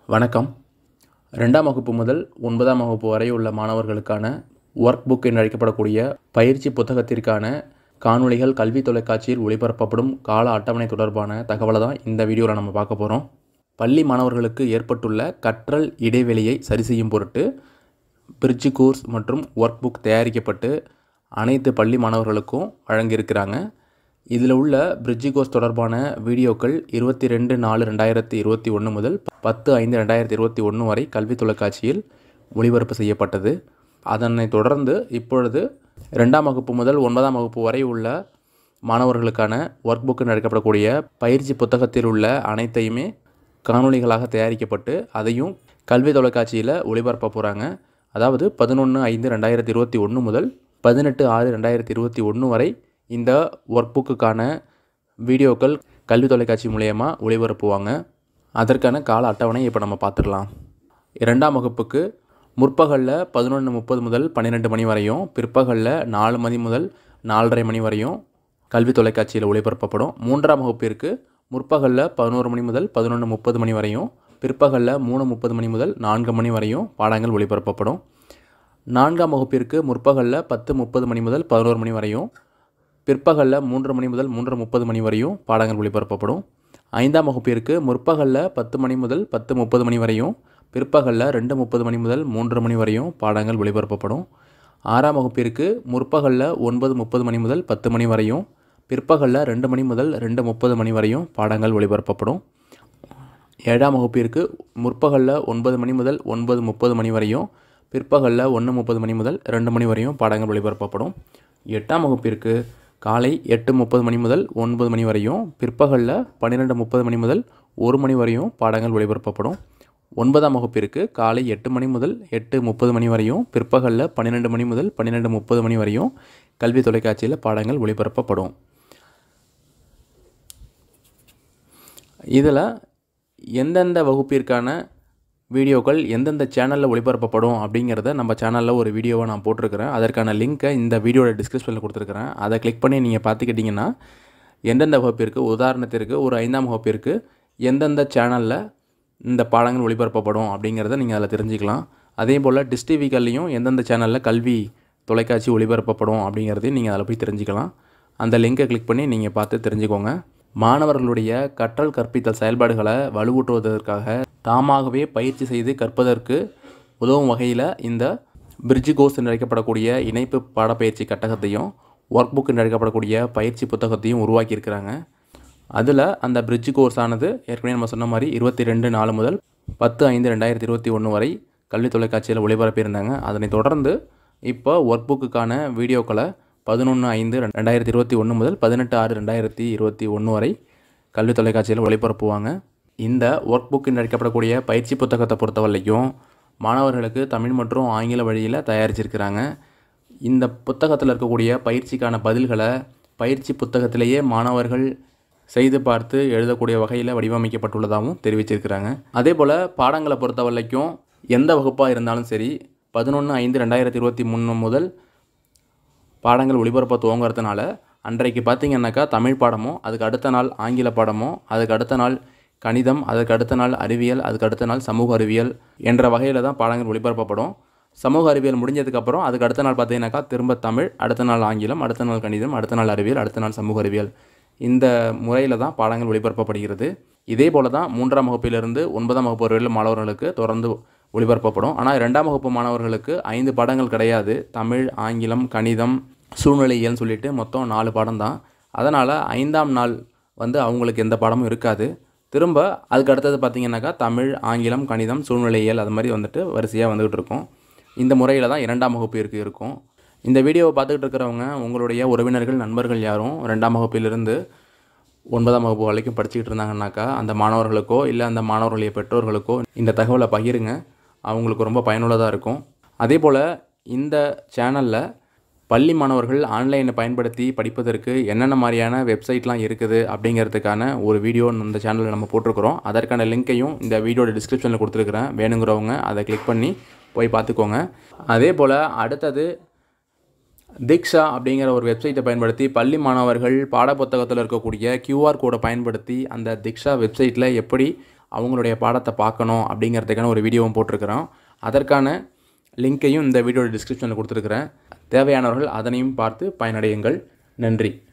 வணக்கம் ரெண்டாம் வகுப்பு முதல் ஒன்பதாம் வகுப்பு வரை உள்ள மாணவர்களுக்கான ஒர்க் புக் என்று அழைக்கப்படக்கூடிய பயிற்சி புத்தகத்திற்கான காணொளிகள் கல்வி தொலைக்காட்சியில் ஒளிபரப்பப்படும் கால அட்டவணை தொடர்பான தகவலை தான் இந்த வீடியோவில் நம்ம பார்க்க போகிறோம் பள்ளி மாணவர்களுக்கு ஏற்பட்டுள்ள கற்றல் இடைவெளியை சரி செய்யும் பொருட்டு பிரிட்ஜ் கோர்ஸ் மற்றும் ஒர்க் புக் தயாரிக்கப்பட்டு அனைத்து பள்ளி மாணவர்களுக்கும் வழங்கியிருக்கிறாங்க இதில் உள்ள பிரிட்ஜி கோர்ஸ் தொடர்பான வீடியோக்கள் இருபத்தி ரெண்டு நாலு ரெண்டாயிரத்தி இருபத்தி ஒன்று முதல் பத்து ஐந்து ரெண்டாயிரத்தி இருபத்தி ஒன்று வரை கல்வி தொலைக்காட்சியில் ஒளிபரப்பு செய்யப்பட்டது அதனை தொடர்ந்து இப்பொழுது ரெண்டாம் வகுப்பு முதல் ஒன்பதாம் வகுப்பு வரை உள்ள மாணவர்களுக்கான ஒர்க் புக்கு நடக்கப்படக்கூடிய பயிற்சி புத்தகத்தில் உள்ள அனைத்தையுமே காணொளிகளாக தயாரிக்கப்பட்டு அதையும் கல்வி தொலைக்காட்சியில் ஒளிபரப்ப போகிறாங்க அதாவது பதினொன்று ஐந்து ரெண்டாயிரத்தி இருபத்தி ஒன்று முதல் பதினெட்டு ஆறு ரெண்டாயிரத்தி இருபத்தி ஒன்று வரை இந்த ஒர்க் புக்குக்கான வீடியோக்கள் கல்வி தொலைக்காட்சி மூலயமா ஒளிபரப்புவாங்க அதற்கான கால அட்டவணை இப்போ நம்ம பார்த்துடலாம் இரண்டாம் வகுப்புக்கு முற்பகலில் பதினொன்று முப்பது முதல் பன்னிரெண்டு மணி வரையும் பிற்பகலில் நாலு மணி முதல் நாலரை மணி வரையும் கல்வி தொலைக்காட்சியில் ஒளிபரப்பப்படும் மூன்றாம் வகுப்பிற்கு முற்பகலில் பதினோரு மணி முதல் பதினொன்று முப்பது மணி வரையும் பிற்பகலில் மூணு முப்பது மணி முதல் நான்கு மணி வரையும் பாடங்கள் ஒளிபரப்பப்படும் நான்காம் வகுப்பிற்கு முற்பகலில் பத்து முப்பது மணி முதல் பதினோரு மணி வரையும் பிற்பகலில் மூன்று மணி முதல் மூன்று முப்பது மணி வரையும் பாடங்கள் ஒளிபரப்பப்படும் ஐந்தாம் வகுப்பிற்கு முற்பகலில் பத்து மணி முதல் பத்து முப்பது மணி வரையும் பிற்பகலில் ரெண்டு முப்பது மணி முதல் மூன்று மணி வரையும் பாடங்கள் ஒளிபரப்பப்படும் ஆறாம் வகுப்பிற்கு முற்பகலில் ஒன்பது முப்பது மணி முதல் பத்து மணி வரையும் பிற்பகலில் ரெண்டு மணி முதல் ரெண்டு முப்பது மணி வரையும் பாடங்கள் ஒளிபரப்பப்படும் ஏழாம் வகுப்பிற்கு முற்பகலில் ஒன்பது மணி முதல் ஒன்பது முப்பது மணி வரையும் பிற்பகலில் ஒன்று முப்பது மணி முதல் ரெண்டு மணி வரையும் பாடங்கள் ஒளிபரப்பப்படும் எட்டாம் வகுப்பிற்கு காலை எட்டு முப்பது மணி முதல் ஒன்பது மணி வரையும் பிற்பகலில் பன்னிரெண்டு முப்பது மணி முதல் ஒரு மணி வரையும் பாடங்கள் ஒளிபரப்பப்படும் ஒன்பதாம் வகுப்பிற்கு காலை எட்டு மணி முதல் எட்டு முப்பது மணி வரையும் பிற்பகலில் பன்னிரெண்டு மணி முதல் பன்னிரெண்டு முப்பது மணி வரையும் கல்வி தொலைக்காட்சியில் பாடங்கள் ஒளிபரப்பப்படும் இதில் எந்தெந்த வகுப்பிற்கான வீடியோக்கள் எந்தெந்த சேனலில் ஒளிபரப்பப்படும் அப்படிங்கிறத நம்ம சேனலில் ஒரு வீடியோவை நான் போட்டிருக்கிறேன் அதற்கான லிங்க்கை இந்த வீடியோட டிஸ்கிரிப்ஷனில் கொடுத்துருக்குறேன் அதை கிளிக் பண்ணி நீங்கள் பார்த்துக்கிட்டிங்கன்னா எந்தெந்த வகுப்பிற்கு உதாரணத்திற்கு ஒரு ஐந்தாம் வகுப்பிற்கு எந்தெந்த சேனலில் இந்த பாடங்கள் ஒளிபரப்பப்படும் அப்படிங்கிறத நீங்கள் அதில் தெரிஞ்சுக்கலாம் அதே போல் டிஸ் டிவிகள்லையும் எந்தெந்த சேனலில் கல்வி தொலைக்காட்சி ஒளிபரப்பப்படும் அப்படிங்கிறதையும் நீங்கள் அதில் போய் தெரிஞ்சுக்கலாம் அந்த லிங்கை கிளிக் பண்ணி நீங்கள் பார்த்து தெரிஞ்சுக்கோங்க மாணவர்களுடைய கற்றல் கற்பித்தல் செயல்பாடுகளை வலுவூட்டுவதற்காக தாமாகவே பயிற்சி செய்து கற்பதற்கு உதவும் வகையில் இந்த பிரிட்ஜ் கோர்ஸ் என்று அழைக்கப்படக்கூடிய இணைப்பு பாடப்பயிற்சி கட்டகத்தையும் ஒர்க் புக் என்று அழைக்கப்படக்கூடிய பயிற்சி புத்தகத்தையும் உருவாக்கியிருக்கிறாங்க அதில் அந்த பிரிட்ஜ் கோர்ஸ் ஆனது ஏற்கனவே நம்ம சொன்ன மாதிரி இருபத்தி ரெண்டு நாலு முதல் பத்து ஐந்து ரெண்டாயிரத்தி இருபத்தி ஒன்று வரை கல்வி தொலைக்காட்சியில் ஒளிபரப்பியிருந்தாங்க அதனை தொடர்ந்து இப்போ ஒர்க் புக்குக்கான வீடியோக்களை பதினொன்று ஐந்து ரெண்டாயிரத்தி இருபத்தி ஒன்று முதல் பதினெட்டு ஆறு ரெண்டாயிரத்தி இருபத்தி ஒன்று வரை கல்வி தொலைக்காட்சியில் ஒளிபரப்புவாங்க இந்த ஒர்க் புக் என்று அழைக்கப்படக்கூடிய பயிற்சி புத்தகத்தை பொறுத்தவரைக்கும் மாணவர்களுக்கு தமிழ் மற்றும் ஆங்கில வழியில் தயாரிச்சிருக்கிறாங்க இந்த புத்தகத்தில் இருக்கக்கூடிய பயிற்சிக்கான பதில்களை பயிற்சி புத்தகத்திலேயே மாணவர்கள் செய்து பார்த்து எழுதக்கூடிய வகையில் வடிவமைக்கப்பட்டுள்ளதாகவும் தெரிவிச்சிருக்கிறாங்க அதே போல் பாடங்களை பொறுத்த வரைக்கும் எந்த வகுப்பாக இருந்தாலும் சரி பதினொன்று ஐந்து ரெண்டாயிரத்தி இருபத்தி மூணு முதல் பாடங்கள் ஒளிபரப்ப துவங்குறதுனால அன்றைக்கு பார்த்திங்கன்னாக்கா தமிழ் பாடமோ அதுக்கு அடுத்த நாள் ஆங்கில பாடமோ அதுக்கு அடுத்த நாள் கணிதம் அதுக்கு அடுத்த நாள் அறிவியல் அதுக்கு அடுத்த நாள் சமூக அறிவியல் என்ற வகையில் தான் பாடங்கள் ஒளிபரப்பப்படும் சமூக அறிவியல் முடிஞ்சதுக்கப்புறம் அதுக்கு அடுத்த நாள் பார்த்தீங்கன்னாக்கா திரும்ப தமிழ் அடுத்த நாள் ஆங்கிலம் அடுத்த நாள் கணிதம் அடுத்த நாள் அறிவியல் அடுத்த நாள் சமூக அறிவியல் இந்த முறையில் தான் பாடங்கள் ஒளிபரப்பப்படுகிறது இதே போல தான் மூன்றாம் வகுப்பிலிருந்து ஒன்பதாம் வகுப்பு வரையில் மாணவர்களுக்கு தொடர்ந்து ஒளிபரப்பப்படும் ஆனால் ரெண்டாம் வகுப்பு மாணவர்களுக்கு ஐந்து பாடங்கள் கிடையாது தமிழ் ஆங்கிலம் கணிதம் சூழ்நிலையியல்னு சொல்லிட்டு மொத்தம் நாலு பாடம் தான் அதனால் ஐந்தாம் நாள் வந்து அவங்களுக்கு எந்த பாடமும் இருக்காது திரும்ப அதுக்கு அடுத்தது பார்த்திங்கனாக்கா தமிழ் ஆங்கிலம் கணிதம் சூழ்நிலையியல் அது மாதிரி வந்துட்டு வரிசையாக வந்துகிட்டு இருக்கும் இந்த முறையில் தான் இரண்டாம் வகுப்பு இருக்கு இருக்கும் இந்த வீடியோவை பார்த்துக்கிட்டு இருக்கிறவங்க உங்களுடைய உறவினர்கள் நண்பர்கள் யாரும் ரெண்டாம் வகுப்பிலிருந்து ஒன்பதாம் வகுப்பு வரைக்கும் படிச்சுக்கிட்டு இருந்தாங்கன்னாக்கா அந்த மாணவர்களுக்கோ இல்லை அந்த மாணவர்களுடைய பெற்றோர்களுக்கோ இந்த தகவலை பகிருங்க அவங்களுக்கு ரொம்ப பயனுள்ளதாக இருக்கும் அதே போல் இந்த சேனலில் பள்ளி மாணவர்கள் ஆன்லைனை பயன்படுத்தி படிப்பதற்கு என்னென்ன மாதிரியான வெப்சைட்லாம் இருக்குது அப்படிங்கிறதுக்கான ஒரு வீடியோ இந்த சேனலில் நம்ம போட்டிருக்கிறோம் அதற்கான லிங்க்கையும் இந்த வீடியோட டிஸ்கிரிப்ஷனில் கொடுத்துருக்குறேன் வேணுங்கிறவங்க அதை கிளிக் பண்ணி போய் பார்த்துக்கோங்க அதே போல் அடுத்தது திக்ஷா அப்படிங்கிற ஒரு வெப்சைட்டை பயன்படுத்தி பள்ளி மாணவர்கள் பாடப்புத்தகத்தில் இருக்கக்கூடிய கியூஆர் கோடை பயன்படுத்தி அந்த திக்ஷா வெப்சைட்டில் எப்படி அவங்களுடைய பாடத்தை பார்க்கணும் அப்படிங்கிறதுக்கான ஒரு வீடியோவும் போட்டிருக்கிறோம் அதற்கான லிங்க்கையும் இந்த வீடியோட டிஸ்கிரிப்ஷனில் கொடுத்துருக்குறேன் தேவையானவர்கள் அதனையும் பார்த்து பயனடையுங்கள் நன்றி